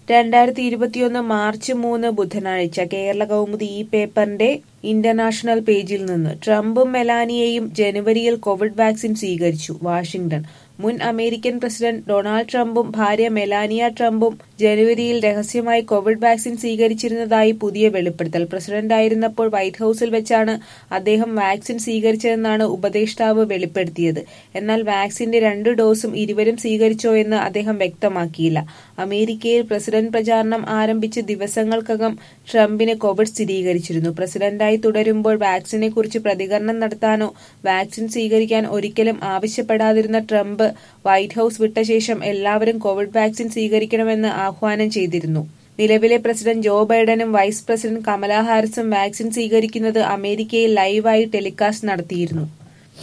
രണ്ടായിരത്തി ഇരുപത്തിയൊന്ന് മാർച്ച് മൂന്ന് ബുധനാഴ്ച കേരള കൗമുദി ഈ പേപ്പറിന്റെ ഇന്റർനാഷണൽ പേജിൽ നിന്ന് ട്രംപും മെലാനിയയും ജനുവരിയിൽ കോവിഡ് വാക്സിൻ സ്വീകരിച്ചു വാഷിംഗ്ടൺ മുൻ അമേരിക്കൻ പ്രസിഡന്റ് ഡൊണാൾഡ് ട്രംപും ഭാര്യ മെലാനിയ ട്രംപും ജനുവരിയിൽ രഹസ്യമായി കോവിഡ് വാക്സിൻ സ്വീകരിച്ചിരുന്നതായി പുതിയ വെളിപ്പെടുത്തൽ പ്രസിഡന്റായിരുന്നപ്പോൾ വൈറ്റ് ഹൌസിൽ വെച്ചാണ് അദ്ദേഹം വാക്സിൻ സ്വീകരിച്ചതെന്നാണ് ഉപദേഷ്ടാവ് വെളിപ്പെടുത്തിയത് എന്നാൽ വാക്സിന്റെ രണ്ട് ഡോസും ഇരുവരും സ്വീകരിച്ചോ എന്ന് അദ്ദേഹം വ്യക്തമാക്കിയില്ല അമേരിക്കയിൽ പ്രസിഡന്റ് പ്രചാരണം ആരംഭിച്ച് ദിവസങ്ങൾക്കകം ട്രംപിന് കോവിഡ് സ്ഥിരീകരിച്ചിരുന്നു പ്രസിഡന്റായി തുടരുമ്പോൾ വാക്സിനെ കുറിച്ച് പ്രതികരണം നടത്താനോ വാക്സിൻ സ്വീകരിക്കാൻ ഒരിക്കലും ആവശ്യപ്പെടാതിരുന്ന ട്രംപ് വൈറ്റ് ഹൌസ് വിട്ട ശേഷം എല്ലാവരും കോവിഡ് വാക്സിൻ സ്വീകരിക്കണമെന്ന് ആഹ്വാനം ചെയ്തിരുന്നു നിലവിലെ പ്രസിഡന്റ് ജോ ബൈഡനും വൈസ് പ്രസിഡന്റ് കമലാ ഹാരിസും വാക്സിൻ സ്വീകരിക്കുന്നത് അമേരിക്കയിൽ ലൈവായി ടെലികാസ്റ്റ് നടത്തിയിരുന്നു